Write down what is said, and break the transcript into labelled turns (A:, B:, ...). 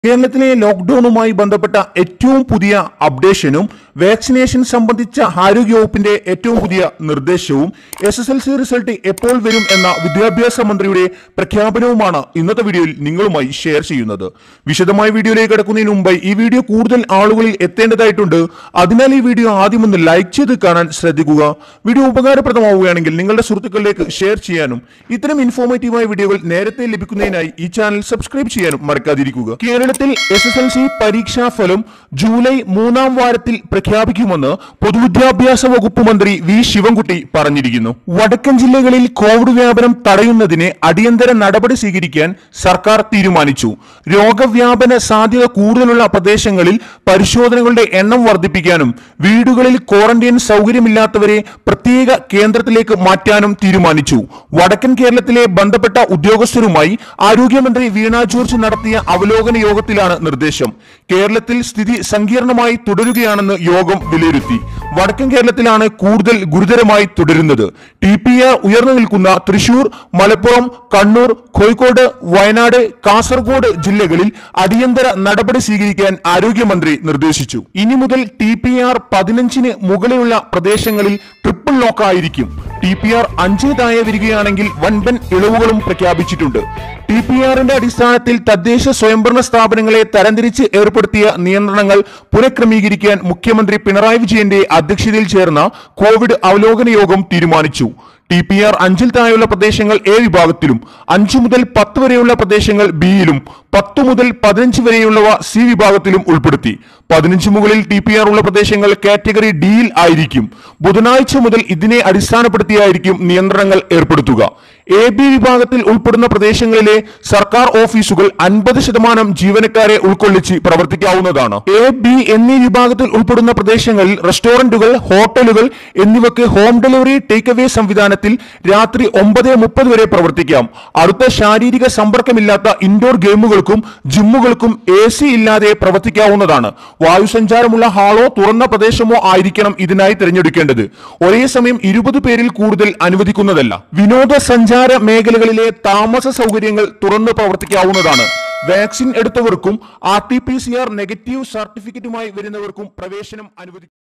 A: കേരളത്തിലെ ലോക്ക്ഡൌണുമായി ബന്ധപ്പെട്ട ഏറ്റവും പുതിയ അപ്ഡേഷനും വാക്സിനേഷൻ സംബന്ധിച്ച ആരോഗ്യവകുപ്പിന്റെ ഏറ്റവും പുതിയ നിർദ്ദേശവും S S L C result എപ്പോൾ വരും എന്ന വിദ്യാഭ്യാസ മന്ത്രിയുടെ പ്രഖ്യാപനവുമാണ് ഇന്നത്തെ വീഡിയോയിൽ നിങ്ങളുമായി ഷെയർ ചെയ്യുന്നത് വിശദമായ വീഡിയോയിലേക്ക് കിടക്കുന്നതിന് മുമ്പായി ഈ വീഡിയോ കൂടുതൽ ആളുകളിൽ എത്തേണ്ടതായിട്ടുണ്ട് അതിനാൽ ഈ വീഡിയോ ആദ്യം ഒന്ന് ലൈക്ക് ചെയ്ത് കാണാൻ ശ്രദ്ധിക്കുക വീഡിയോ ഉപകാരപ്രദമാവുകയാണെങ്കിൽ നിങ്ങളുടെ സുഹൃത്തുക്കളിലേക്ക് ഷെയർ ചെയ്യാനും ഇത്തരം ഇൻഫോർമേറ്റീവായ വീഡിയോകൾ നേരത്തെ ലഭിക്കുന്നതിനായി ഈ ചാനൽ സബ്സ്ക്രൈബ് ചെയ്യാനും മറക്കാതിരിക്കുക കേരളത്തിൽ എസ് എസ് എൽ സി പരീക്ഷാ ഫലം ജൂലൈ മൂന്നാം വാരത്തിൽ പ്രഖ്യാപിക്കുമെന്ന് പൊതുവിദ്യാഭ്യാസ വകുപ്പ് മന്ത്രി വി ശിവൻകുട്ടി പറഞ്ഞിരിക്കുന്നു വടക്കൻ ജില്ലകളിൽ കോവിഡ് വ്യാപനം തടയുന്നതിന് അടിയന്തര നടപടി സ്വീകരിക്കാൻ സർക്കാർ തീരുമാനിച്ചു രോഗവ്യാപന സാധ്യത കൂടുതലുള്ള പ്രദേശങ്ങളിൽ പരിശോധനകളുടെ എണ്ണം വർദ്ധിപ്പിക്കാനും വീടുകളിൽ ക്വാറന്റൈൻ സൗകര്യമില്ലാത്തവരെ പ്രത്യേക കേന്ദ്രത്തിലേക്ക് മാറ്റാനും തീരുമാനിച്ചു വടക്കൻ കേരളത്തിലെ ബന്ധപ്പെട്ട ഉദ്യോഗസ്ഥരുമായി ആരോഗ്യമന്ത്രി വീണ ജോർജ് നടത്തിയ അവലോകന യോഗത്തിലാണ് നിർദ്ദേശം കേരളത്തിൽ സ്ഥിതി സങ്കീർണമായി തുടരുകയാണെന്ന് യോഗം വിലയിരുത്തി വടക്കൻ കേരളത്തിലാണ് കൂടുതൽ ഗുരുതരമായി തുടരുന്നത് ടി പി ആർ ഉയർന്നു നിൽക്കുന്ന തൃശൂർ മലപ്പുറം കണ്ണൂർ കോഴിക്കോട് വയനാട് കാസർഗോഡ് ജില്ലകളിൽ അടിയന്തര നടപടി സ്വീകരിക്കാൻ ആരോഗ്യമന്ത്രി നിർദ്ദേശിച്ചു ഇനി മുതൽ ടി പി ആർ പതിനഞ്ചിന് മുകളിലുള്ള പ്രദേശങ്ങളിൽ ട്രിപ്പിൾ ലോക്ക് ആയിരിക്കും ടി പി ആർ അഞ്ച് താഴെ വരികയാണെങ്കിൽ വൻപൻ ഇളവുകളും പ്രഖ്യാപിച്ചിട്ടുണ്ട് ടി പി ആറിന്റെ അടിസ്ഥാനത്തിൽ തദ്ദേശ സ്വയംഭരണ സ്ഥാപനങ്ങളെ തരംതിരിച്ച് ഏർപ്പെടുത്തിയ നിയന്ത്രണങ്ങൾ പുനഃക്രമീകരിക്കാൻ മുഖ്യമന്ത്രി പിണറായി വിജയന്റെ അധ്യക്ഷതയിൽ ചേർന്ന കോവിഡ് അവലോകന യോഗം തീരുമാനിച്ചു ടി പി ആർ അഞ്ചിൽ താഴെയുള്ള പ്രദേശങ്ങൾ എ വിഭാഗത്തിലും അഞ്ചു മുതൽ പത്ത് വരെയുള്ള പ്രദേശങ്ങൾ ബിയിലും പത്ത് മുതൽ പതിനഞ്ച് വരെയുള്ളവ സി വിഭാഗത്തിലും ഉൾപ്പെടുത്തി പതിനഞ്ച് മുകളിൽ ടി പി ആർ ഉള്ള പ്രദേശങ്ങൾ കാറ്റഗറി ഡിയിൽ ആയിരിക്കും ബുധനാഴ്ച മുതൽ ഇതിനെ അടിസ്ഥാനപ്പെടുത്തിയായിരിക്കും നിയന്ത്രണങ്ങൾ ഏർപ്പെടുത്തുക എ ബി വിഭാഗത്തിൽ ഉൾപ്പെടുന്ന പ്രദേശങ്ങളിലെ സർക്കാർ ഓഫീസുകൾ അൻപത് ശതമാനം ജീവനക്കാരെ ഉൾക്കൊള്ളിച്ച് പ്രവർത്തിക്കാവുന്നതാണ് എ ബി എന്നീ വിഭാഗത്തിൽ ഉൾപ്പെടുന്ന പ്രദേശങ്ങളിൽ റെസ്റ്റോറന്റുകൾ ഹോട്ടലുകൾ എന്നിവയ്ക്ക് ഹോം ഡെലിവറി ടേക്ക് അവേ സംവിധാനത്തിൽ രാത്രി ഒമ്പത് മുപ്പത് വരെ പ്രവർത്തിക്കാം അടുത്ത ശാരീരിക സമ്പർക്കമില്ലാത്ത ഇൻഡോർ ഗെയിമുകൾക്കും ജിമ്മുകൾക്കും എ സി ഇല്ലാതെ പ്രവർത്തിക്കാവുന്നതാണ് വായുസഞ്ചാരമുള്ള ഹാളോ തുറന്ന പ്രദേശമോ ആയിരിക്കണം ഇതിനായി തിരഞ്ഞെടുക്കേണ്ടത് ഒരേ സമയം ഇരുപത് പേരിൽ കൂടുതൽ അനുവദിക്കുന്നതല്ല വിനോദസഞ്ചാര മേഖലകളിലെ താമസ സൗകര്യങ്ങൾ തുറന്ന് പ്രവർത്തിക്കാവുന്നതാണ് വാക്സിൻ എടുത്തവർക്കും R T P C R negative സർട്ടിഫിക്കറ്റുമായി വരുന്നവർക്കും പ്രവേശനം അനുവദിക്കും